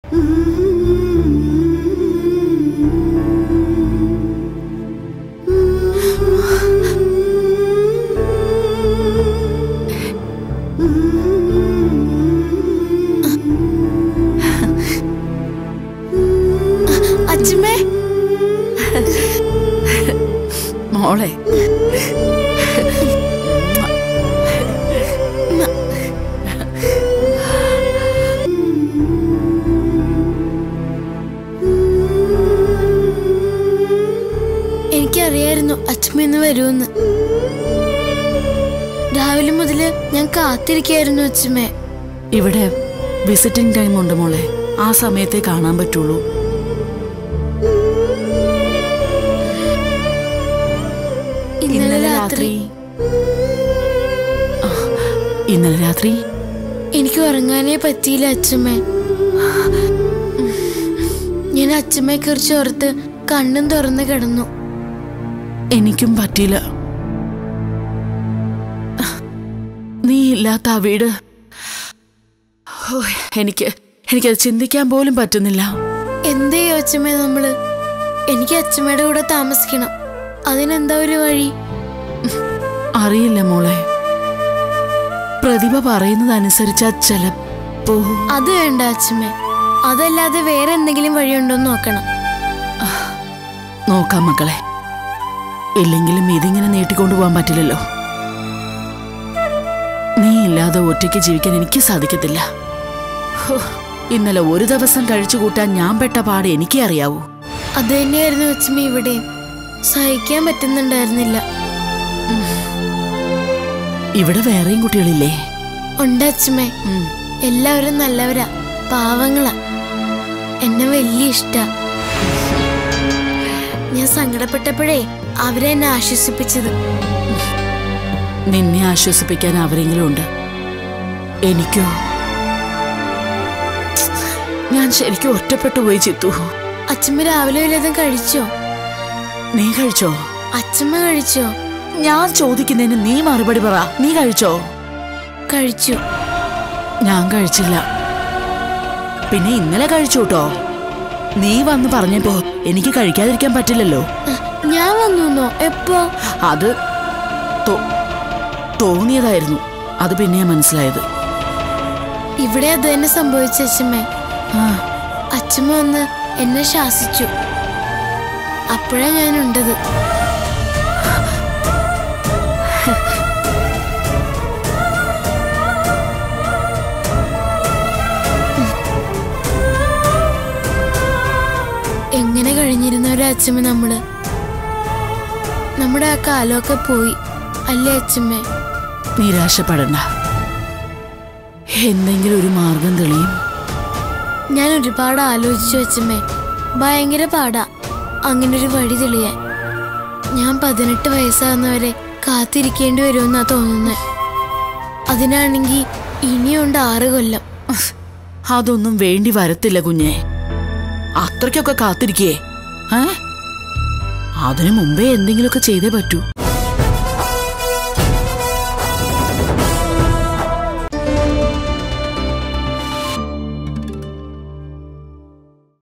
അച്ഛമ്മേ മോളെ എനിക്കറിയായിരുന്നു അച്ഛമ്മ ഇന്ന് വരുമെന്ന് രാവിലെ മുതല് ഞാൻ കാത്തിരിക്കായിരുന്നു അച്ഛമ്മേ ഇവിടെ വിസിറ്റിംഗ് ടൈം ഉണ്ട് മോളെ ആ സമയത്തേ കാണാൻ പറ്റുള്ളൂ ഇന്നലെ രാത്രി ആ, ഇന്നലെ രാത്രി എനിക്ക് ഉറങ്ങാനേ പറ്റിയില്ല അച്ഛമ്മേ ഞാൻ അച്ഛമ്മയെ കുറിച്ച് ഓർത്ത് കണ്ണും തുറന്ന് കിടന്നു എനിക്കും പറ്റിയില്ല നീ ഇല്ലാത്ത ആ വീട് ഹോ, എനിക്ക് എനിക്കത് ചിന്തിക്കാൻ പോലും പറ്റുന്നില്ല എന്തേ അച്ഛമ്മേ നമ്മള് എനിക്ക് അച്ഛമ്മയുടെ കൂടെ താമസിക്കണം അതിനെന്താ ഒരു വഴി അറിയില്ല മോളെ പ്രതിഭ പറയുന്നതനുസരിച്ചാ ചിലപ്പോ അത് വേണ്ട അച്ഛമ്മേ അതല്ലാതെ വേറെ എന്തെങ്കിലും വഴിയുണ്ടോ എന്ന് നോക്കണം നോക്കാം മക്കളെ ഇല്ലെങ്കിലും ഇതിങ്ങനെ നീട്ടിക്കൊണ്ടു പോകാൻ പറ്റില്ലല്ലോ നീ ഇല്ലാതെ ഒറ്റയ്ക്ക് ജീവിക്കാൻ എനിക്ക് സാധിക്കത്തില്ല ഹോ, ഇന്നലെ ഒരു ദിവസം കഴിച്ചു കൂട്ടാൻ ഞാൻ പെട്ട പാട് എനിക്കേ അറിയാവൂ അത് തന്നെയായിരുന്നു അച്ഛമ്മ ഇവിടെയും സഹിക്കാൻ പറ്റുന്നുണ്ടായിരുന്നില്ല ഇവിടെ വേറെയും കുട്ടികളില്ലേ ഉണ്ട് അച്ഛമ്മേ ഉം. എല്ലാവരും നല്ലവരാ പാവങ്ങളാ എന്നെ വലിയ ഇഷ്ടാ ഞാൻ സങ്കടപ്പെട്ടപ്പോഴേ അവരെ എന്നെ ആശ്വസിപ്പിച്ചത് നിന്നെ ആശ്വസിപ്പിക്കാൻ ആരെങ്കിലും ഉണ്ട് എനിക്കോ ഞാൻ ശരിക്കും ഒറ്റപ്പെട്ടു പോയി ചിത്തു അച്ഛമ്മ രാവിലെ വല്ലതും കഴിച്ചോ നീ കഴിച്ചോ അച്ഛമ്മ കഴിച്ചോ ഞാൻ ചോദിക്കുന്നതിന് നീ മറുപടി പറ നീ കഴിച്ചോ കഴിച്ചു ഞാൻ കഴിച്ചില്ല പിന്നെ ഇന്നലെ കഴിച്ചു കേട്ടോ നീ വന്ന് പറഞ്ഞപ്പോ എനിക്ക് കഴിക്കാതിരിക്കാൻ പറ്റില്ലല്ലോ അഹ്, ഞാൻ വന്നു എപ്പോ അത് തോ- തോന്നിയതായിരുന്നു അത് പിന്നെയാ മനസ്സിലായത് ഇവിടെ അത് തന്നെ സംഭവിച്ച അച്ഛമ്മേ ആ അച്ഛമ്മ വന്ന് എന്നെ ശാസിച്ചു അപ്പോഴാ ഞാനുണ്ടത് എങ്ങനെ കഴിഞ്ഞിരുന്നവരാ അച്ഛമ്മ നമ്മള് നമ്മുടെ ആ കാലമൊക്കെ പോയി അല്ലേ അച്ഛമ്മേ നിരാശപ്പെടണ്ട എന്തെങ്കിലും ഒരു മാർഗം തെളിയും ഞാൻ ഒരുപാട് ആലോചിച്ചു അച്ഛമ്മേ ഭയങ്കര പാടാ അങ്ങനെ ഒരു വഴി തെളിയാൻ ഞാൻ പതിനെട്ട് വയസ്സാകുന്നവരെ കാത്തിരിക്കേണ്ടി വരുമെന്നാ തോന്നുന്നത് അതിനാണെങ്കിൽ ഇനിയുണ്ട് ആറ് കൊല്ലം അതൊന്നും വേണ്ടി വരത്തില്ല കുഞ്ഞെ അത്രയ്ക്കൊക്കെ കാത്തിരിക്കേ ഏ അതിനു മുമ്പേ എന്തെങ്കിലുമൊക്കെ ചെയ്തേ പറ്റൂ